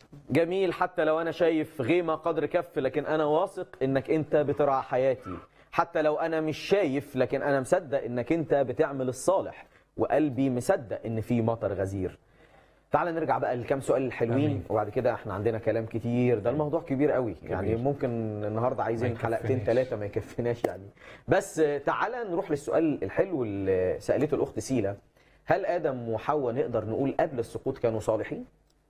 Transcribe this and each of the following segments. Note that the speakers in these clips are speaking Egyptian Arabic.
جميل حتى لو انا شايف غيمه قدر كف لكن انا واثق انك انت بترعى حياتي حتى لو انا مش شايف لكن انا مصدق انك انت بتعمل الصالح وقلبي مصدق ان في مطر غزير تعال نرجع بقى لكام سؤال الحلوين آمين. وبعد كده احنا عندنا كلام كتير ده الموضوع كبير قوي يعني ممكن النهارده عايزين ما حلقتين يكفيناش. ثلاثه ما يكفيناش يعني بس تعال نروح للسؤال الحلو اللي سالته الاخت سيلا هل ادم وحواء نقدر نقول قبل السقوط كانوا صالحين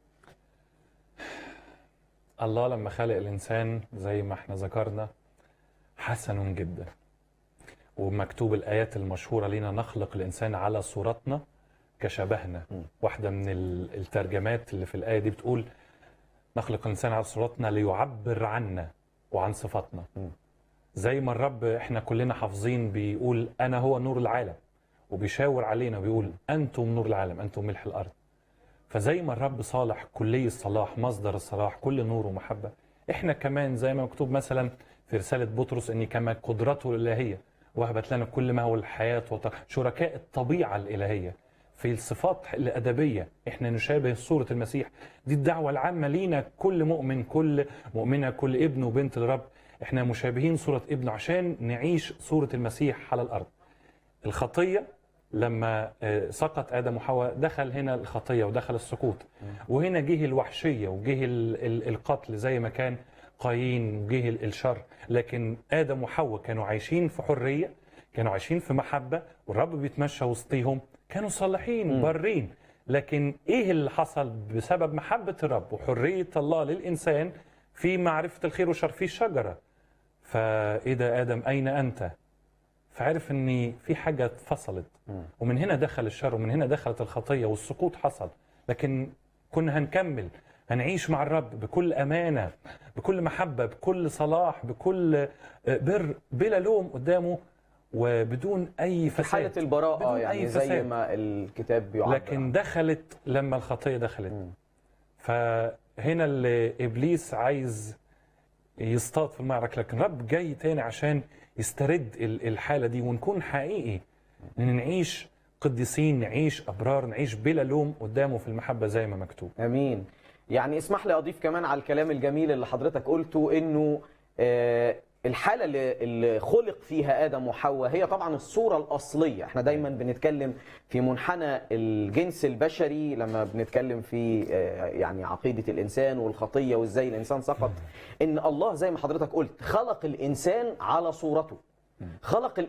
الله لما خلق الإنسان زي ما احنا ذكرنا حسن جدا ومكتوب الآيات المشهورة لنا نخلق الإنسان على صورتنا كشبهنا واحدة من ال- الترجمات اللي في الآية دي بتقول نخلق الإنسان على صورتنا ليعبر عنا وعن صفاتنا زي ما الرب احنا كلنا حافظين بيقول أنا هو نور العالم وبيشاور علينا وبيقول أنتم نور العالم أنتم ملح الأرض فزي ما الرب صالح كلي الصلاح مصدر الصلاح كل نور ومحبة احنا كمان زي ما مكتوب مثلا في رسالة بطرس اني كما قدرته الإلهية وهبت لنا كل ما هو الحياة والط- شركاء الطبيعة الإلهية في الصفات الأدبية احنا نشابه صورة المسيح دي الدعوة العامة لينا كل مؤمن كل مؤمنة كل ابن وبنت الرب احنا مشابهين صورة ابنه عشان نعيش صورة المسيح على الأرض الخطية لما آه، سقط آدم وحواء دخل هنا الخطية ودخل السقوط وهنا جه الوحشية وجه ال- ال- القتل زي ما كان قايين وجه ال- الشر لكن آدم وحواء كانوا عايشين في حرية كانوا عايشين في محبة والرب بيتمشى وسطيهم كانوا صالحين بارين لكن ايه اللي حصل بسبب محبة الرب وحرية الله للإنسان في معرفة الخير والشر في الشجرة فإيه ده آدم أين أنت فعرف ان في حاجه اتفصلت ومن هنا دخل الشر ومن هنا دخلت الخطيه والسقوط حصل لكن كنا هنكمل هنعيش مع الرب بكل امانه بكل محبه بكل صلاح بكل آه، بر بلا لوم قدامه وبدون اي في فساد حاله البراءه بدون يعني أي زي فساد. ما الكتاب بيعبر لكن دخلت لما الخطيه دخلت فهنا اللي ابليس عايز يصطاد في المعركه لكن رب جاي تاني عشان يسترد ال- الحاله دي ونكون حقيقي ان نعيش قديسين نعيش ابرار نعيش بلا لوم قدامه في المحبه زي ما مكتوب امين يعني اسمح لي اضيف كمان على الكلام الجميل اللي حضرتك قلته انه آه، الحاله اللي اللي خلق فيها ادم وحواء هي طبعا الصوره الاصليه احنا دايما بنتكلم في منحنى الجنس البشري لما بنتكلم في آه، يعني عقيده الانسان والخطيه وازاي الانسان سقط ان الله زي ما حضرتك قلت خلق الانسان على صورته خلق